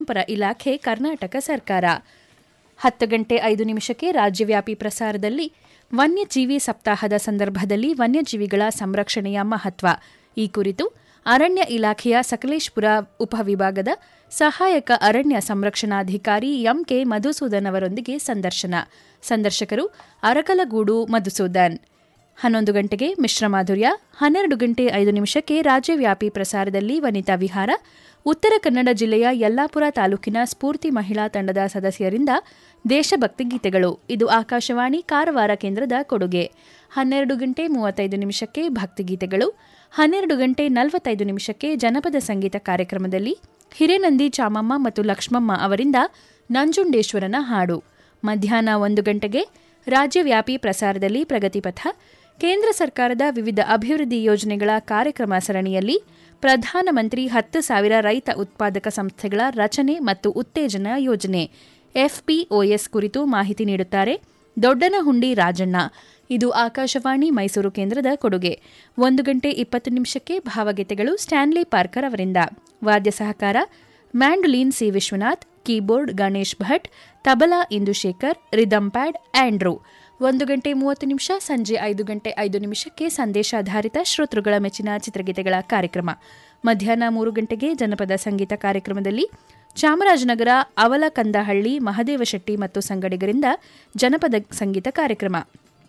ಪರಂಪರಾ ಇಲಾಖೆ ಕರ್ನಾಟಕ ಸರ್ಕಾರ ಹತ್ತು ಗಂಟೆ ಐದು ನಿಮಿಷಕ್ಕೆ ರಾಜ್ಯವ್ಯಾಪಿ ಪ್ರಸಾರದಲ್ಲಿ ವನ್ಯಜೀವಿ ಸಪ್ತಾಹದ ಸಂದರ್ಭದಲ್ಲಿ ವನ್ಯಜೀವಿಗಳ ಸಂರಕ್ಷಣೆಯ ಮಹತ್ವ ಈ ಕುರಿತು ಅರಣ್ಯ ಇಲಾಖೆಯ ಸಕಲೇಶ್ಪುರ ಉಪವಿಭಾಗದ ಸಹಾಯಕ ಅರಣ್ಯ ಸಂರಕ್ಷಣಾಧಿಕಾರಿ ಎಂಕೆ ಮಧುಸೂದನ್ ಅವರೊಂದಿಗೆ ಸಂದರ್ಶನ ಸಂದರ್ಶಕರು ಅರಕಲಗೂಡು ಮಧುಸೂದನ್ ಹನ್ನೊಂದು ಗಂಟೆಗೆ ಮಿಶ್ರ ಮಾಧುರ್ಯ ಹನ್ನೆರಡು ಗಂಟೆ ಐದು ನಿಮಿಷಕ್ಕೆ ರಾಜ್ಯವ್ಯಾಪಿ ಪ್ರಸಾರದಲ್ಲಿ ವನಿತಾ ವಿಹಾರ ಉತ್ತರ ಕನ್ನಡ ಜಿಲ್ಲೆಯ ಯಲ್ಲಾಪುರ ತಾಲೂಕಿನ ಸ್ಫೂರ್ತಿ ಮಹಿಳಾ ತಂಡದ ಸದಸ್ಯರಿಂದ ದೇಶಭಕ್ತಿ ಗೀತೆಗಳು ಇದು ಆಕಾಶವಾಣಿ ಕಾರವಾರ ಕೇಂದ್ರದ ಕೊಡುಗೆ ಹನ್ನೆರಡು ಗಂಟೆ ಮೂವತ್ತೈದು ನಿಮಿಷಕ್ಕೆ ಭಕ್ತಿಗೀತೆಗಳು ಹನ್ನೆರಡು ಗಂಟೆ ನಲವತ್ತೈದು ನಿಮಿಷಕ್ಕೆ ಜನಪದ ಸಂಗೀತ ಕಾರ್ಯಕ್ರಮದಲ್ಲಿ ಹಿರೇನಂದಿ ಚಾಮಮ್ಮ ಮತ್ತು ಲಕ್ಷ್ಮಮ್ಮ ಅವರಿಂದ ನಂಜುಂಡೇಶ್ವರನ ಹಾಡು ಮಧ್ಯಾಹ್ನ ಒಂದು ಗಂಟೆಗೆ ರಾಜ್ಯವ್ಯಾಪಿ ಪ್ರಸಾರದಲ್ಲಿ ಪ್ರಗತಿಪಥ ಕೇಂದ್ರ ಸರ್ಕಾರದ ವಿವಿಧ ಅಭಿವೃದ್ಧಿ ಯೋಜನೆಗಳ ಕಾರ್ಯಕ್ರಮ ಸರಣಿಯಲ್ಲಿ ಪ್ರಧಾನಮಂತ್ರಿ ಹತ್ತು ಸಾವಿರ ರೈತ ಉತ್ಪಾದಕ ಸಂಸ್ಥೆಗಳ ರಚನೆ ಮತ್ತು ಉತ್ತೇಜನ ಯೋಜನೆ ಎಫ್ಪಿಒಎಸ್ ಕುರಿತು ಮಾಹಿತಿ ನೀಡುತ್ತಾರೆ ದೊಡ್ಡನಹುಂಡಿ ರಾಜಣ್ಣ ಇದು ಆಕಾಶವಾಣಿ ಮೈಸೂರು ಕೇಂದ್ರದ ಕೊಡುಗೆ ಒಂದು ಗಂಟೆ ಇಪ್ಪತ್ತು ನಿಮಿಷಕ್ಕೆ ಭಾವಗೀತೆಗಳು ಸ್ಟ್ಯಾನ್ಲಿ ಪಾರ್ಕರ್ ಅವರಿಂದ ವಾದ್ಯ ಸಹಕಾರ mandolin C Vishwanath keyboard Ganesh Bhat tabla Indushekhar rhythm pad Andrew ಒಂದು ಗಂಟೆ ಮೂವತ್ತು ನಿಮಿಷ ಸಂಜೆ ಐದು ಗಂಟೆ ಐದು ನಿಮಿಷಕ್ಕೆ ಸಂದೇಶಾಧಾರಿತ ಶ್ರೋತೃಗಳ ಮೆಚ್ಚಿನ ಚಿತ್ರಗೀತೆಗಳ ಕಾರ್ಯಕ್ರಮ ಮಧ್ಯಾಹ್ನ ಮೂರು ಗಂಟೆಗೆ ಜನಪದ ಸಂಗೀತ ಕಾರ್ಯಕ್ರಮದಲ್ಲಿ ಚಾಮರಾಜನಗರ ಅವಲಕಂದಹಳ್ಳಿ ಮಹದೇವ ಶೆಟ್ಟಿ ಮತ್ತು ಸಂಗಡಿಗರಿಂದ ಜನಪದ ಸಂಗೀತ ಕಾರ್ಯಕ್ರಮ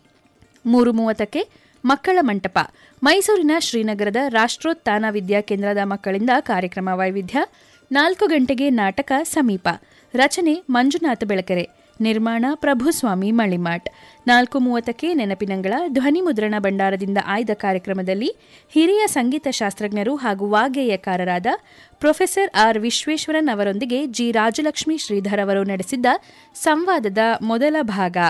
ಮೂರು ಮೂವತ್ತಕ್ಕೆ ಮಕ್ಕಳ ಮಂಟಪ ಮೈಸೂರಿನ ಶ್ರೀನಗರದ ರಾಷ್ಟ್ರೋತ್ಥಾನ ವಿದ್ಯಾಕೇಂದ್ರದ ಮಕ್ಕಳಿಂದ ಕಾರ್ಯಕ್ರಮ ವೈವಿಧ್ಯ ನಾಲ್ಕು ಗಂಟೆಗೆ ನಾಟಕ ಸಮೀಪ ರಚನೆ ಮಂಜುನಾಥ ಬೆಳಕೆರೆ ನಿರ್ಮಾಣ ಪ್ರಭುಸ್ವಾಮಿ ಮಳಿಮಾಟ್ ನಾಲ್ಕು ಮೂವತ್ತಕ್ಕೆ ನೆನಪಿನಂಗಳ ಧ್ವನಿ ಮುದ್ರಣ ಭಂಡಾರದಿಂದ ಆಯ್ದ ಕಾರ್ಯಕ್ರಮದಲ್ಲಿ ಹಿರಿಯ ಸಂಗೀತ ಶಾಸ್ತ್ರಜ್ಞರು ಹಾಗೂ ವಾಗ್ಗೇಯಕಾರರಾದ ಪ್ರೊಫೆಸರ್ ಆರ್ ವಿಶ್ವೇಶ್ವರನ್ ಅವರೊಂದಿಗೆ ಜಿ ರಾಜಲಕ್ಷ್ಮಿ ಶ್ರೀಧರ್ ಅವರು ನಡೆಸಿದ್ದ ಸಂವಾದದ ಮೊದಲ ಭಾಗ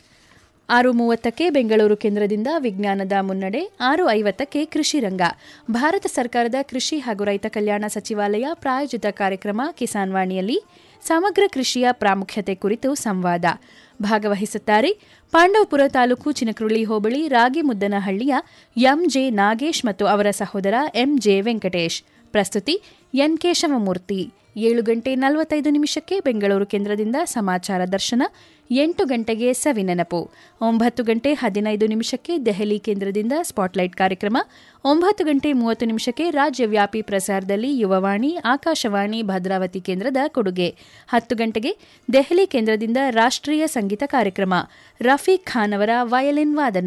ಆರು ಮೂವತ್ತಕ್ಕೆ ಬೆಂಗಳೂರು ಕೇಂದ್ರದಿಂದ ವಿಜ್ಞಾನದ ಮುನ್ನಡೆ ಆರು ಐವತ್ತಕ್ಕೆ ಕೃಷಿ ರಂಗ ಭಾರತ ಸರ್ಕಾರದ ಕೃಷಿ ಹಾಗೂ ರೈತ ಕಲ್ಯಾಣ ಸಚಿವಾಲಯ ಪ್ರಾಯೋಜಿತ ಕಾರ್ಯಕ್ರಮ ಕಿಸಾನ್ ವಾಣಿಯಲ್ಲಿ ಸಮಗ್ರ ಕೃಷಿಯ ಪ್ರಾಮುಖ್ಯತೆ ಕುರಿತು ಸಂವಾದ ಭಾಗವಹಿಸುತ್ತಾರೆ ಪಾಂಡವಪುರ ತಾಲೂಕು ಚಿನಕರುಳಿ ಹೋಬಳಿ ರಾಗಿಮುದ್ದನಹಳ್ಳಿಯ ಎಂಜೆ ನಾಗೇಶ್ ಮತ್ತು ಅವರ ಸಹೋದರ ಎಂಜೆ ವೆಂಕಟೇಶ್ ಪ್ರಸ್ತುತಿ ಎನ್ ಕೇಶವಮೂರ್ತಿ ಏಳು ಗಂಟೆ ನಲವತ್ತೈದು ನಿಮಿಷಕ್ಕೆ ಬೆಂಗಳೂರು ಕೇಂದ್ರದಿಂದ ಸಮಾಚಾರ ದರ್ಶನ ಎಂಟು ಗಂಟೆಗೆ ಸವಿನೆನಪು ಒಂಬತ್ತು ಗಂಟೆ ಹದಿನೈದು ನಿಮಿಷಕ್ಕೆ ದೆಹಲಿ ಕೇಂದ್ರದಿಂದ ಸ್ಪಾಟ್ಲೈಟ್ ಕಾರ್ಯಕ್ರಮ ಒಂಬತ್ತು ಗಂಟೆ ಮೂವತ್ತು ನಿಮಿಷಕ್ಕೆ ರಾಜ್ಯವ್ಯಾಪಿ ಪ್ರಸಾರದಲ್ಲಿ ಯುವವಾಣಿ ಆಕಾಶವಾಣಿ ಭದ್ರಾವತಿ ಕೇಂದ್ರದ ಕೊಡುಗೆ ಹತ್ತು ಗಂಟೆಗೆ ದೆಹಲಿ ಕೇಂದ್ರದಿಂದ ರಾಷ್ಟ್ರೀಯ ಸಂಗೀತ ಕಾರ್ಯಕ್ರಮ ರಫೀಕ್ ಖಾನ್ ಅವರ ವಯಲಿನ್ ವಾದನ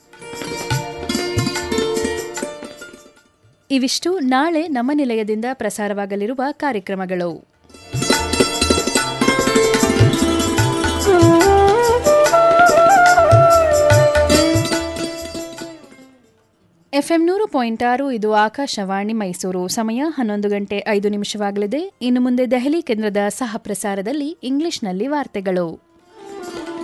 ಇವಿಷ್ಟು ನಾಳೆ ನಮ್ಮ ನಿಲಯದಿಂದ ಪ್ರಸಾರವಾಗಲಿರುವ ಕಾರ್ಯಕ್ರಮಗಳು ಎಫ್ಎಂ ನೂರು ಪಾಯಿಂಟ್ ಆರು ಇದು ಆಕಾಶವಾಣಿ ಮೈಸೂರು ಸಮಯ ಹನ್ನೊಂದು ಗಂಟೆ ಐದು ನಿಮಿಷವಾಗಲಿದೆ ಇನ್ನು ಮುಂದೆ ದೆಹಲಿ ಕೇಂದ್ರದ ಸಹ ಪ್ರಸಾರದಲ್ಲಿ ಇಂಗ್ಲಿಷ್ನಲ್ಲಿ ವಾರ್ತೆಗಳು